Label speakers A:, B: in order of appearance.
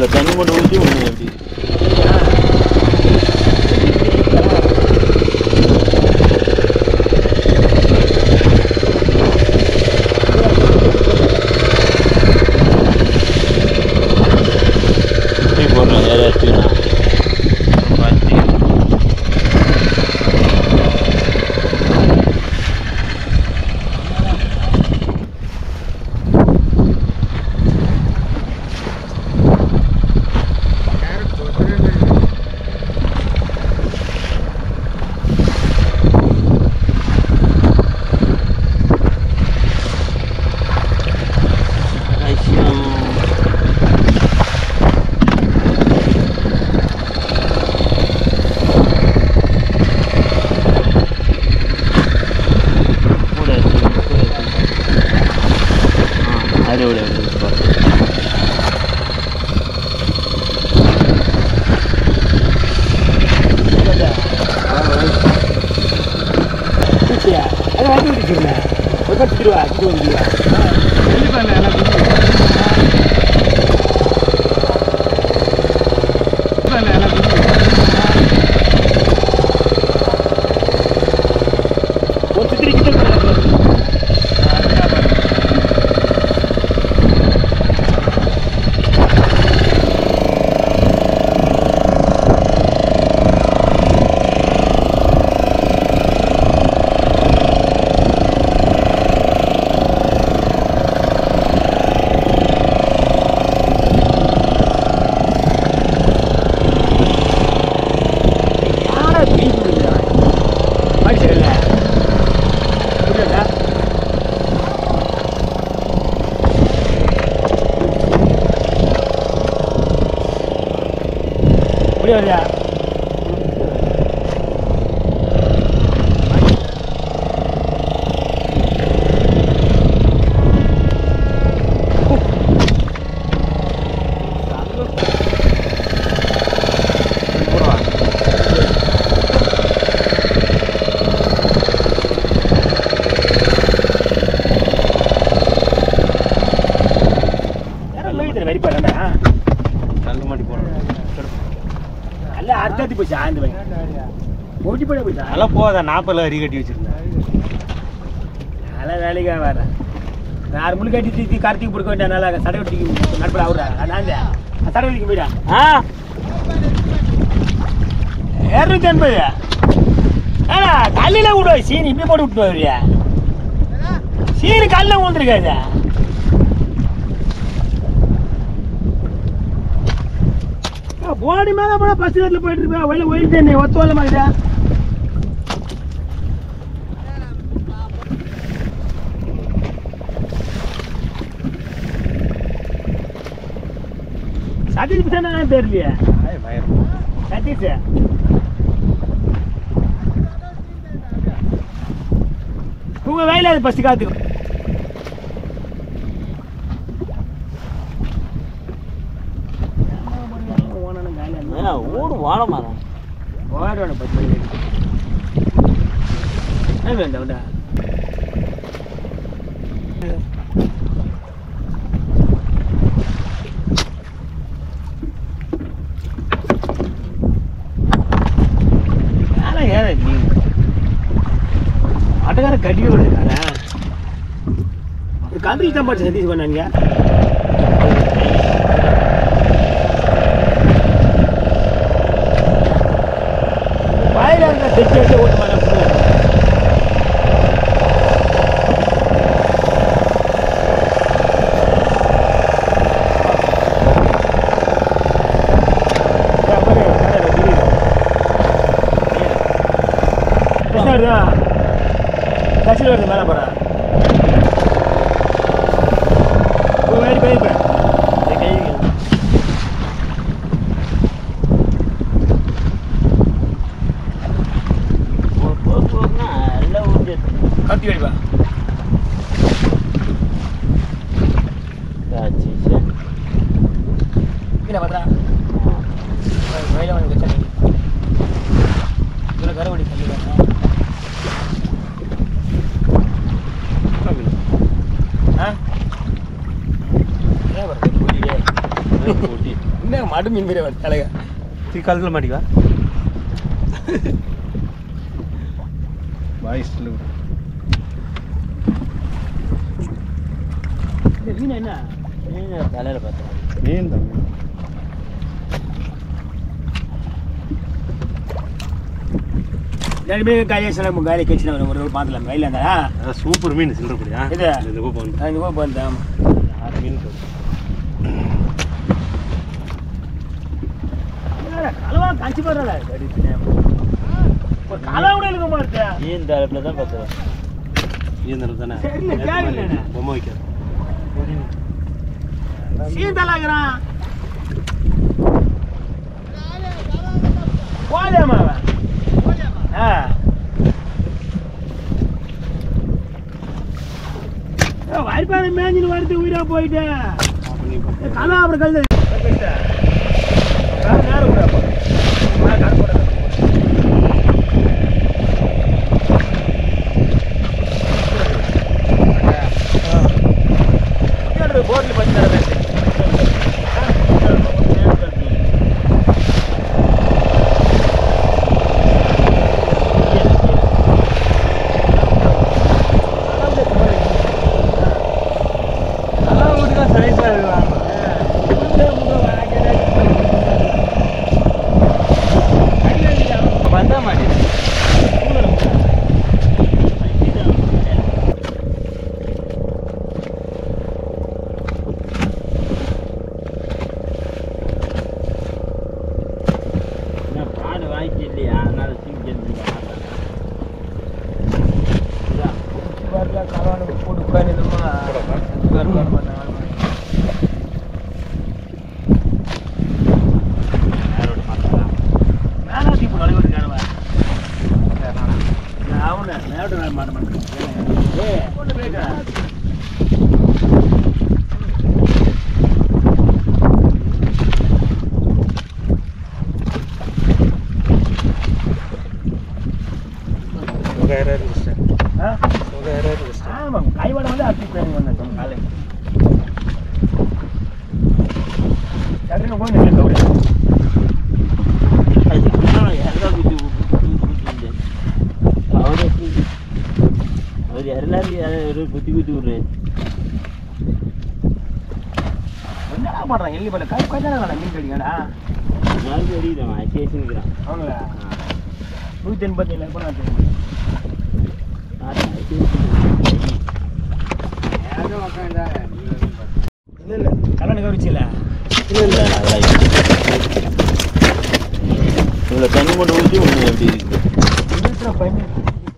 A: இல்லை தண்ணி மட்டும் ஊற்றி ஒன்று எப்படி எப்படி போடுறோம் வேறு எடுத்துக்கணும் அறுவடை
B: அது வாங்கி விட்டுருக்கேன் ஒரு பத்து ரூபா இது வந்து ரூபா ஒரு சித்திரை கிட்ட யாரா பீஸ் மனுஷன் இல்லை புரியுதா புரியுதா யாரும் லோகித்தர வரி போடா
A: நல்ல மாட்டி போடணும்
B: அல்ல அர்த்தத்தி போச்சு ஆந்து பை ஓட்டி போட போயிட்டா
A: அதெல்லாம் போதா நாற்பதுல அரி கட்டி வச்சிருந்தேன்
B: நல்லா வேலைக்காக வர ஆறு முள்ளு கட்டி தீ கார்த்திக் பிடிக்க வேண்டிய நல்லா சடை வெட்டிக்கு நடுப்புல அவரா நான் சடை வெட்டிக்கு போயிடா
A: ஆ
B: இரநூத்தி எண்பது ஏடா கல்லில விடு சீனி இப்படி போட்டு விட்டு வருவியா சீனி கல்லில் விழுந்துருக்காது போடி மேல போட பஸ் இடத்துல போயிட்டு இருப்பேன் வெளில ஒயிட்டு நீ ஒத்து வரல மாதிரி சதீஷ் தானே தெரியலையே சதீஷ் உங்க வேலை அது பஸ் காத்துக்கு
A: ஓடு வாழை மரம்
B: ஓடணும் பத்து மணிக்கு என்ன வேண்டாம் வேண்டா யாரா யாரா நீ ஆட்டக்கார கட்டிக்க விடுறாரா கந்தில் தான் பாட்டு சதீஷ் பண்ணாங்க வாயில இருக்க தெச்சு வச்சு ஓட்டு பண்ண கட்சியில் வருது மேலே போகிறேன் ஒரு மாதிரி போயிருப்பேன் கை
A: எல்லாம் ஊற்றி
B: கத்தி அடிப்பா
A: காய்ச்சி சரி
B: கீழே பார்த்தா வயல வந்து கச்சா இதில் கருவடி தள்ளி ஆ ஏன் வருது? புரியலையே.
A: ஊட்டி
B: என்ன மடு மீன் மாரி வருது தலைக
A: தீ காலத்தில் மாட்டிக்கா வாய்ஸ்
B: இந்த மீன் என்ன
A: தலையில் பார்த்தேன் மீன் தான் மீன்
B: ரெண்டு பேரும் கையை சில கையில கட்சி ஒரு ஒரு பார்த்துலாம் கையில் இருந்தா
A: அதான் சூப்பர் மீன் சில்லறப்படியா
B: இது?
A: இந்த கோப்பை வந்து
B: இந்த கோப்பை வந்து ஆமாம்
A: ஆறு மீன் இருக்கு.
B: கலவா கஞ்சி போடுறல ஒரு கலவா கூட இருக்க மாட்டேன்
A: மீன் தலைப்பில் தான் பார்த்துறேன் மீன் தலை தானே
B: தெரியல, கேட்கல என்ன.
A: பொம்மை வைக்காது
B: சீந்தலாகிறான் போதேமா அவன் ஆ வாய்ப்பாடு மேஞ்சின்னு வரது உயிரா போயிட்டேன்
A: அப்போ நீ
B: கலா அப்புறம் கழுது நேரம் கூட அப்போ. நான் கணக்கு போடுறேன். கேட்டு போர்டில் பண்ணி தர பேசு
A: நல்லா வீட்டுக்கு சைஸாக இருக்கலாம் வந்தா மாட்டேன் பாடு வாய்க்கு இல்லையா அதனால சீக்கிரம்
B: கைவாட வந்து அப்படி பேருங்க வந்தேன் காலை சட்டுன்னு போய் நின்று கவுடி
A: அவர் எல்லாரும் குத்தி குத்தி விடுறாரு
B: என்னடா பண்றான் எள்ளி போல கை கொஞ்சம் மீன் கடிங்கடா
A: நாலு தெரியுது அசேஷனுக்குறான்
B: அவங்களா நூற்றி எண்பத்தி ஏழு கூட இல்லை இல்லை கல்யாணம் கவரிச்சில்ல
A: இவ்வளோ தண்ணி மட்டும் ஊற்றி ஒன்று எப்படி இருக்குது
B: இருக்கிற பையன்